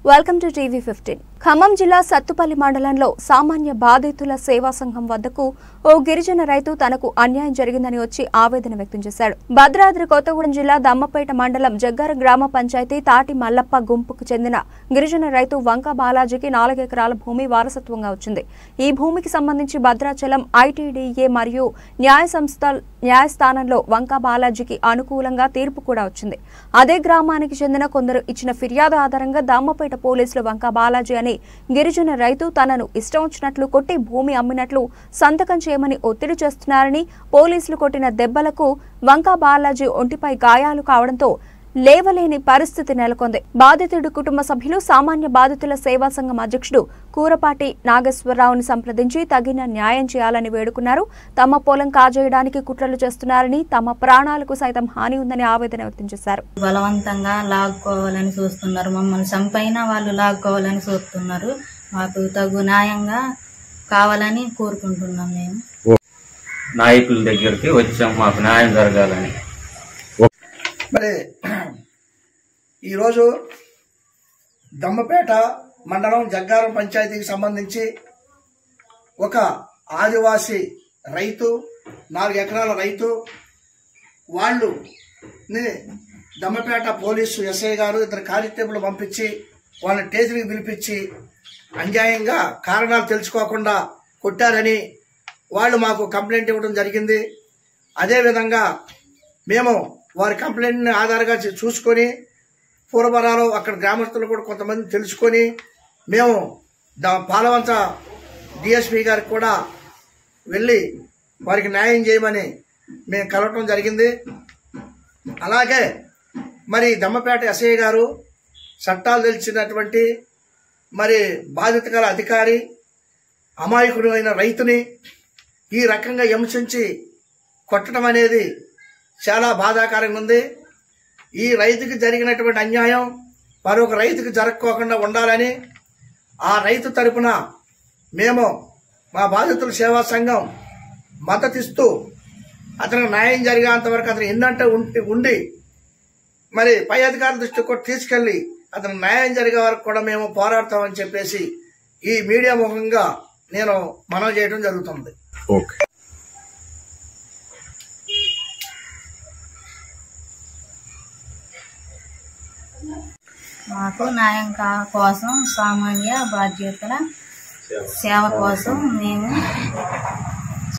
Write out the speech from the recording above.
welcome to TV fifteen Khammam జిల్లా సత్తుపల్లి మండలంలో సామాన్య బాధితుల సేవా సంఘం వద్దకు ఓ గిరిజన రైతు తనకు అన్యాయం జరిగిందని వచ్చి ఆవేదన వ్యక్తం చేశాడు భద్రాద్రి కొత్తగూడెం జిల్లా దమ్మపేట మండలం జగ్గార గ్రామ పంచాయతీ తాటి మల్లప్ప గుంపుకు చెందిన గిరిజన రైతు వంక బాలాజీకి నాలుగెకరాల భూమి వారసత్వంగా వచ్చింది ఈ భూమికి సంబంధించి భద్రాచలం ఐటీడీఏ మరియు న్యాయ సంస్థ న్యాయస్థానంలో వంక బాలాజీకి అనుకూలంగా తీర్పు కూడా వచ్చింది అదే గ్రామానికి చెందిన కొందరు ఇచ్చిన ఫిర్యాదు ఆధారంగా దామ్మపేట పోలీసులు వంక బాలాజీ అనే గిరిజన రైతు తనను ఇష్టం వచ్చినట్లు కొట్టి భూమి అమ్మినట్లు సంతకం చేయమని ఒత్తిడి చేస్తున్నారని పోలీసులు కొట్టిన దెబ్బలకు వంక బాలాజీ ఒంటిపై గాయాలు కావడంతో లేవలేని పరిస్థితి నెలకొంది బాధితుడి కుటుంబ సభ్యులు సామాన్య బాధితుల సేవా సంఘం అధ్యక్షుడు కూరపాటి నాగేశ్వరరావుని సంప్రదించి తగిన న్యాయం చేయాలని వేడుకున్నారు తమ పొలం కాజేయడానికి కుట్రలు చేస్తున్నారని తమ ప్రాణాలకు సైతం హాని ఉందని ఆవేదన వ్యక్తం చేశారు బలవంతంగా లాక్కోవాలని చూస్తున్నారు మమ్మల్ని చంపైనా వాళ్ళు లాక్కోవాలని చూస్తున్నారు మాకు తగు న్యాయంగా కావాలని కోరుకుంటున్నాం మేము నాయకుల దగ్గరికి వచ్చాం మాకు న్యాయం జరగాలని మరి ఈరోజు దమ్మపేట మండలం జగ్గారం పంచాయతీకి సంబంధించి ఒక ఆదివాసి రైతు నాలుగు ఎకరాల రైతు వాళ్ళు ని దమ్మపేట పోలీసు ఎస్ఐ గారు ఇద్దరు కానిస్టేబుల్ పంపించి వాళ్ళని స్టేషన్కి పిలిపించి అన్యాయంగా కారణాలు తెలుసుకోకుండా కొట్టారని వాళ్ళు మాకు కంప్లైంట్ ఇవ్వడం జరిగింది అదేవిధంగా మేము వారి కంప్లైంట్ని ఆధారంగా చూ- చూసుకొని పూర్వపరాలు అక్కడ గ్రామస్తులు కూడా కొంతమంది తెలుసుకొని మేము దా పాలవంచ డిఎస్పి గారికి కూడా వెళ్ళి వారికి న్యాయం చేయమని మేము కలవటం జరిగింది అలాగే మరి దమ్మపేట ఎస్ఐ గారు చట్టాలు తెలిసినటువంటి మరి బాధిత గల అధికారి అమాయకుడు అయిన రైతుని ఈ రకంగా హింసించి కొట్టడం అనేది చాలా బాధాకరంగా ఉంది ఈ రైతుకి జరిగినటువంటి అన్యాయం మరొక రైతుకి జరగకోకుండా ఉండాలని ఆ రైతు తరపున మేము మా బాధితుల సేవా సంఘం మద్దతిస్తూ అతనికి న్యాయం జరిగేంత వరకు అతను ఎన్నంటే ఉండి ఉండి మరి పై అధికారుల దృష్టికి కూడా తీసుకెళ్లి అతను న్యాయం జరిగే వరకు కూడా మేము పోరాడతామని చెప్పేసి ఈ మీడియా ముఖంగా నేను మనవి చేయడం జరుగుతుంది ఓకే మాకు న్యాయం కా కోసం సామాన్య బాధ్యతల సేవ కోసం మేము